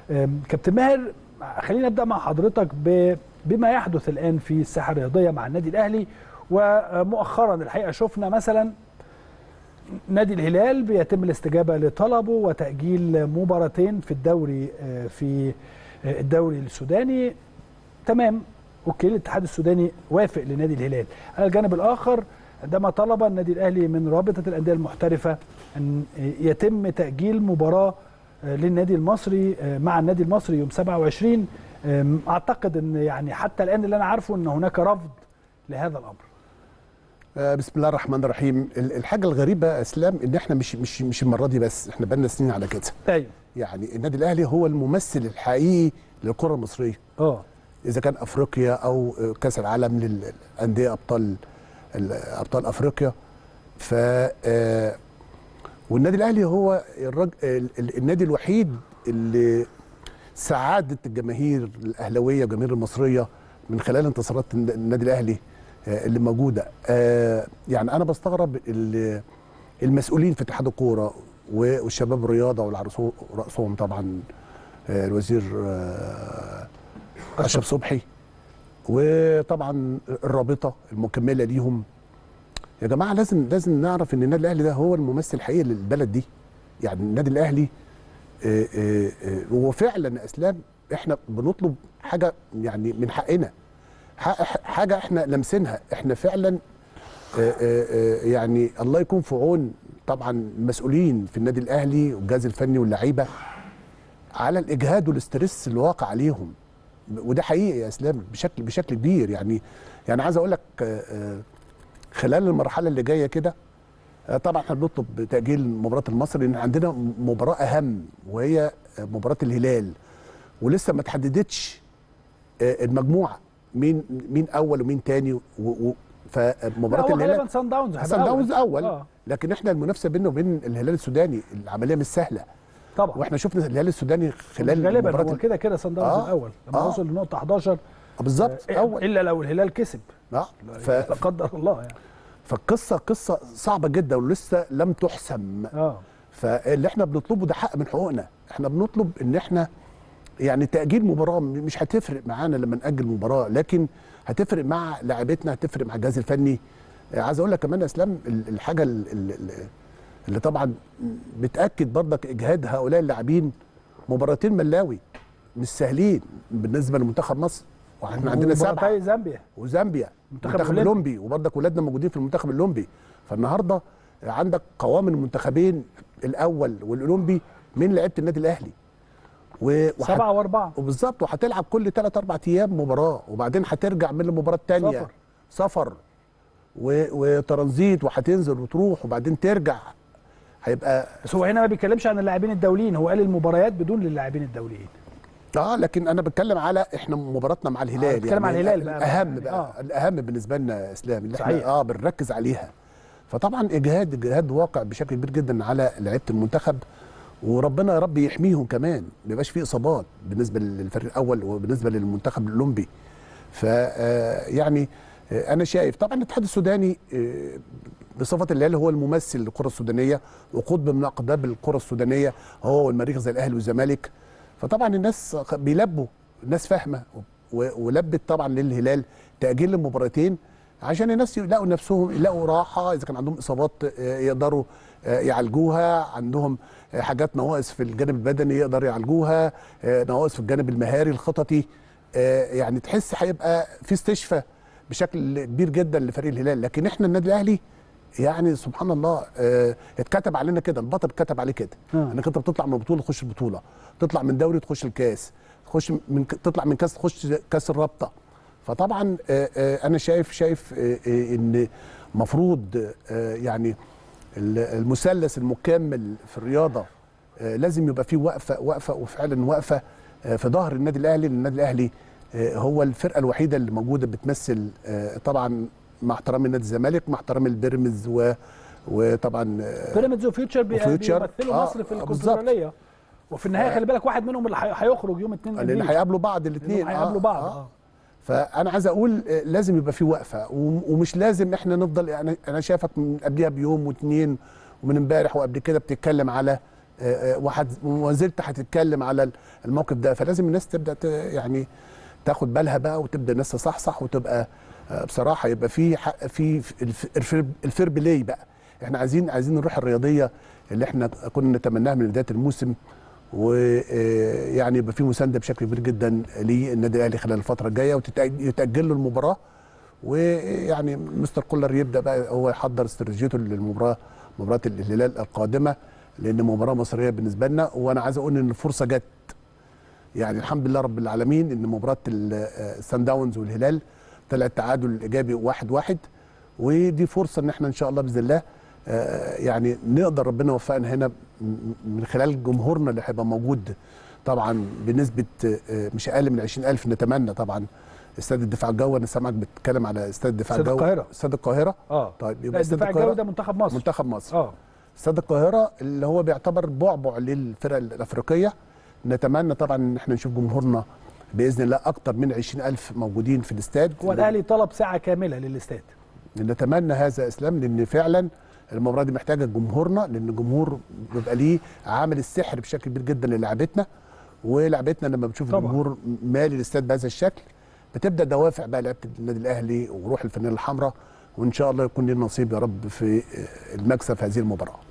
آم، كابتن ماهر خلينا نبدا مع حضرتك ب- بما يحدث الان في الساحه الرياضيه مع النادي الاهلي ومؤخرا الحقيقه شفنا مثلا نادي الهلال بيتم الاستجابه لطلبه وتاجيل مباراتين في الدوري آه، في آه، الدوري السوداني تمام اوكي الاتحاد السوداني وافق لنادي الهلال على الجانب الاخر عندما طلب النادي الاهلي من رابطه الانديه المحترفه ان يتم تاجيل مباراه آه، للنادي المصري آه، مع النادي المصري يوم 27 آم، اعتقد ان يعني حتى الان اللي انا عارفه ان هناك رفض لهذا الامر آه، بسم الله الرحمن الرحيم ال- الحاجه الغريبه يا اسلام ان احنا مش مش مش المره دي بس احنا بقالنا سنين على كده ايوه يعني النادي الاهلي هو الممثل الحقيقي للكره المصريه اه اذا كان افريقيا او آه، كاس العالم للانديه ابطال ال- ابطال افريقيا ف آه، والنادي الاهلي هو الرج... ال- ال- النادي الوحيد اللي سعاده الجماهير الاهلاويه والجماهير المصريه من خلال انتصارات الن- النادي الاهلي آه، اللي موجوده آه، يعني انا بستغرب ال- المسؤولين في اتحاد الكوره و- والشباب الرياضه والعرسو- وراسهم طبعا آه، الوزير آه، اشرف صبحي وطبعا الرابطه المكمله ليهم يا جماعه لازم لازم نعرف ان النادي الاهلي ده هو الممثل الحقيقي للبلد دي يعني النادي الاهلي آه، آه، آه، هو فعلا يا اسلام احنا بنطلب حاجه يعني من حقنا ح- حاجه احنا لمسينها احنا فعلا آه، آه، آه، يعني الله يكون في عون طبعا المسؤولين في النادي الاهلي والجهاز الفني واللعيبه على الاجهاد والاسترس اللي واقع عليهم وده حقيقي يا اسلام بشكل بشكل كبير يعني يعني عايز اقول لك آه، آه، خلال المرحله اللي جايه كده آه، طبعا احنا بنطلب تاجيل مباراه المصري لان عندنا مباراه اهم وهي آه، مباراه الهلال ولسه ما تحددتش آه، المجموعه مين مين اول ومين تاني و- و- فمباراه هو الهلال غالبا سان داونز هيبقى سان داونز اول اه لكن احنا المنافسه بيننا وبين الهلال السوداني العمليه مش سهله طبعا واحنا شفنا الهلال السوداني خلال غالبا مباراة هو ال- كده كده سان داونز آه، الاول لما آه. وصل لنقطه 11 آه، بالظبط آه، اول الا لو الهلال كسب اه ف... لا قدر الله يعني فالقصه قصه صعبه جدا ولسه لم تحسم اه فاللي احنا بنطلبه ده حق من حقوقنا احنا بنطلب ان احنا يعني تاجيل مباراه م- مش هتفرق معانا لما ناجل مباراه لكن هتفرق مع لاعبتنا هتفرق مع الجهاز الفني آه، عايز اقول لك كمان يا اسلام ال- الحاجه ال- ال- ال- اللي طبعا بتاكد برضك اجهاد هؤلاء اللاعبين مباراتين ملاوي مش سهلين بالنسبه لمنتخب مصر واحنا عندنا سبعه ومباراتي زامبيا وزامبيا منتخب منتخب أولمبي. الاولمبي وبرضك ولادنا موجودين في المنتخب الاولمبي فالنهارده عندك قوام المنتخبين الاول والاولمبي من لعيبه النادي الاهلي و... وح- سبعه واربعه وبالظبط وهتلعب كل 3 4 ايام مباراه وبعدين هترجع من المباراه الثانيه سفر. سفر و... وترانزيت وهتنزل وتروح وبعدين ترجع هيبقى بس هو هنا ما بيتكلمش عن اللاعبين الدوليين هو قال المباريات بدون للاعبين الدوليين اه لكن انا بتكلم على احنا مباراتنا مع الهلال بتتكلم على الهلال بقى. الاهم يعني بقى آه. الاهم بالنسبه لنا يا اسلام اللي احنا صحيح. اه بنركز عليها فطبعا اجهاد اجهاد واقع بشكل كبير جدا على لعيبه المنتخب وربنا يا رب يحميهم كمان ما يبقاش في اصابات بالنسبه للفريق الاول وبالنسبه للمنتخب الاولمبي ف آه، يعني آه، انا شايف طبعا الاتحاد السوداني آه، بصفه الهلال هو الممثل للكره السودانيه وقطب من اقطاب الكره السودانيه هو والمريخ زي الاهلي والزمالك فطبعا الناس خ- بيلبوا الناس فاهمه و- ولبت طبعا للهلال تاجيل المباراتين عشان الناس يلاقوا نفسهم يلاقوا راحه اذا كان عندهم اصابات آه، يقدروا آه، يعالجوها عندهم آه، حاجات نواقص في الجانب البدني يقدروا يعالجوها آه، نواقص في الجانب المهاري الخططي آه، يعني تحس هيبقى في استشفاء بشكل كبير جدا لفريق الهلال لكن احنا النادي الاهلي يعني سبحان الله آه، اتكتب علينا كده البطل اتكتب عليه كده آه. انك انت بتطلع من بطوله تخش البطوله تطلع من دوري تخش الكاس تخش من ك- تطلع من كاس تخش كاس الرابطه فطبعا آه، آه، انا شايف شايف آه، آه، ان مفروض آه، يعني ال- المثلث المكمل في الرياضه آه، لازم يبقى فيه وقفه وقفه وفعلا وقفه آه، في ظهر النادي الاهلي لان النادي الاهلي آه، هو الفرقه الوحيده اللي موجوده بتمثل آه، طبعا مع احترامي نادي الزمالك مع احترامي البيراميدز و وطبعا آه، بيراميدز وفيوتشر بي- وفيوتشر. بيمثلوا آه، مصر في آه، الكونفدراليه وفي النهايه خلي بالك واحد منهم اللي هي- هيخرج يوم 2 لان ابريل هيقابلوا بعض الاثنين لأنهم هيقابلوا بعض اه فانا عايز اقول آه، لازم يبقى في وقفه وم- ومش لازم احنا نفضل يعني انا شايفك من قبلها بيوم واثنين ومن امبارح وقبل كده بتتكلم على آه، آه، وحد وما زلت هتتكلم على الموقف ده فلازم الناس تبدا ت- يعني تاخد بالها بقى وتبدا الناس تصحصح وتبقى آه، بصراحه يبقى في حق في في الف- الفير الفير بلاي بقى احنا عايزين عايزين الروح الرياضيه اللي احنا كنا نتمناها من بدايه الموسم ويعني يبقى في مسانده بشكل كبير جدا للنادي الاهلي خلال الفتره الجايه ويتاجل له المباراه ويعني مستر كولر يبدا بقى هو يحضر استراتيجيته للمباراه مباراه الهلال القادمه لان مباراه مصريه بالنسبه لنا وانا عايز اقول ان الفرصه جت يعني الحمد لله رب العالمين ان مباراه السان داونز والهلال طلع التعادل الايجابي واحد واحد ودي فرصه ان احنا ان شاء الله باذن الله آه، يعني نقدر ربنا يوفقنا هنا م- من خلال جمهورنا اللي هيبقى موجود طبعا بنسبه آه، مش اقل من 20000 نتمنى طبعا استاد الدفاع الجوي انا سامعك بتتكلم على استاد الدفاع استاد الجوي القاهرة. استاد القاهره اه طيب لا يبقى استاد الدفاع الجوي القاهره ده منتخب مصر منتخب مصر اه استاد القاهره اللي هو بيعتبر بعبع للفرق الافريقيه نتمنى طبعا ان احنا نشوف جمهورنا باذن الله اكتر من 20000 موجودين في الاستاد هو الاهلي طلب ساعه كامله للاستاد نتمنى هذا يا اسلام لان فعلا المباراه دي محتاجه جمهورنا لان الجمهور بيبقى ليه عامل السحر بشكل كبير جدا للعبتنا ولعبتنا لما بتشوف طبعا. الجمهور مالي الاستاد بهذا الشكل بتبدا دوافع بقى لعيبه النادي الاهلي وروح الفانيله الحمراء وان شاء الله يكون لنا نصيب يا رب في المكسب في هذه المباراه